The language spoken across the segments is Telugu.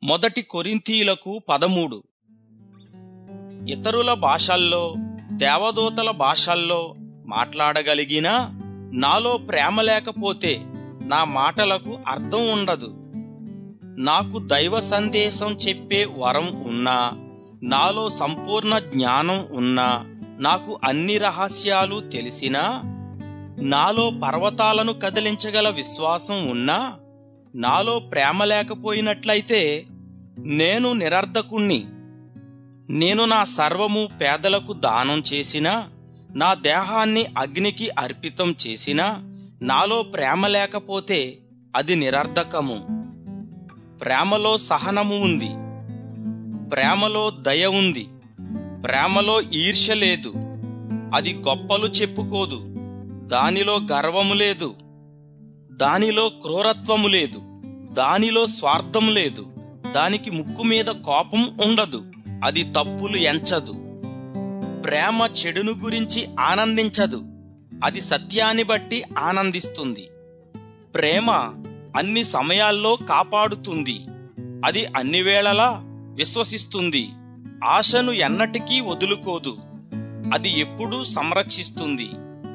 మొదటి కొరింథీలకు పదమూడు ఇతరుల భాషల్లో దేవదూతల భాషల్లో మాట్లాడగలిగినా నాలో ప్రేమ లేకపోతే నా మాటలకు అర్థం ఉండదు నాకు దైవ సందేశం చెప్పే వరం ఉన్నా నాలో సంపూర్ణ జ్ఞానం ఉన్నా నాకు అన్ని రహస్యాలు తెలిసినా నాలో పర్వతాలను కదిలించగల విశ్వాసం ఉన్నా నాలో ప్రేమ లేకపోయినట్లయితే నేను నిరర్ధకుణ్ణి నేను నా సర్వము పేదలకు దానం చేసినా నా దేహాన్ని అగ్నికి అర్పితం చేసినా నాలో ప్రేమ లేకపోతే అది నిరర్ధకము ప్రేమలో సహనము ఉంది ప్రేమలో దయ ఉంది ప్రేమలో ఈర్ష్య లేదు అది గొప్పలు చెప్పుకోదు దానిలో గర్వము లేదు దానిలో క్రూరత్వము లేదు దానిలో స్వార్థం లేదు దానికి ముక్కు మీద కోపం ఉండదు అది తప్పులు ఎంచదు ప్రేమ చెడును గురించి ఆనందించదు అది సత్యాన్ని బట్టి ఆనందిస్తుంది ప్రేమ అన్ని సమయాల్లో కాపాడుతుంది అది అన్ని వేళలా విశ్వసిస్తుంది ఆశను ఎన్నటికీ వదులుకోదు అది ఎప్పుడూ సంరక్షిస్తుంది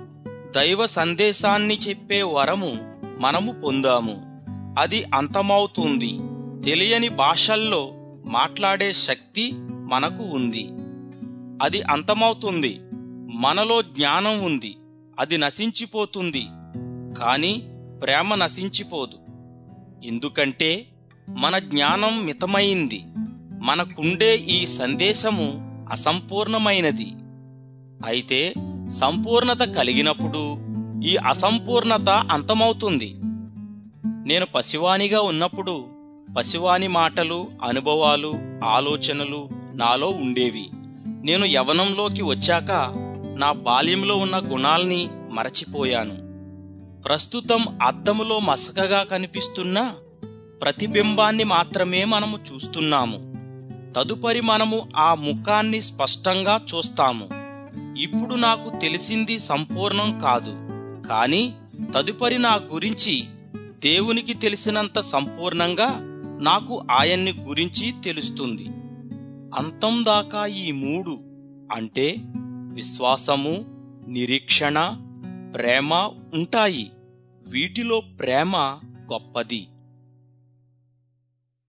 దైవ సందేశాన్ని చెప్పే వరము మనము పొందాము అది అంతమవుతుంది తెలియని భాషల్లో మాట్లాడే శక్తి మనకు ఉంది అది అంతమవుతుంది మనలో జ్ఞానం ఉంది అది నశించిపోతుంది కాని ప్రేమ నశించిపోదు ఎందుకంటే మన జ్ఞానం మితమైంది మనకుండే ఈ సందేశము అసంపూర్ణమైనది అయితే సంపూర్ణత కలిగినప్పుడు ఈ అసంపూర్ణత అంతమవుతుంది నేను పసివానిగా ఉన్నప్పుడు పసివాని మాటలు అనుభవాలు ఆలోచనలు నాలో ఉండేవి నేను యవనంలోకి వచ్చాక నా బాల్యంలో ఉన్న గుణాల్ని మరచిపోయాను ప్రస్తుతం అద్దములో మసకగా కనిపిస్తున్న ప్రతిబింబాన్ని మాత్రమే మనము చూస్తున్నాము తదుపరి మనము ఆ ముఖాన్ని స్పష్టంగా చూస్తాము ఇప్పుడు నాకు తెలిసింది సంపూర్ణం కాదు కాని తదుపరి నా గురించి దేవునికి తెలిసినంత సంపూర్ణంగా నాకు ఆయన్ని గురించి తెలుస్తుంది అంతం దాకా ఈ మూడు అంటే విశ్వాసము నిరీక్షణ ప్రేమ ఉంటాయి వీటిలో ప్రేమ గొప్పది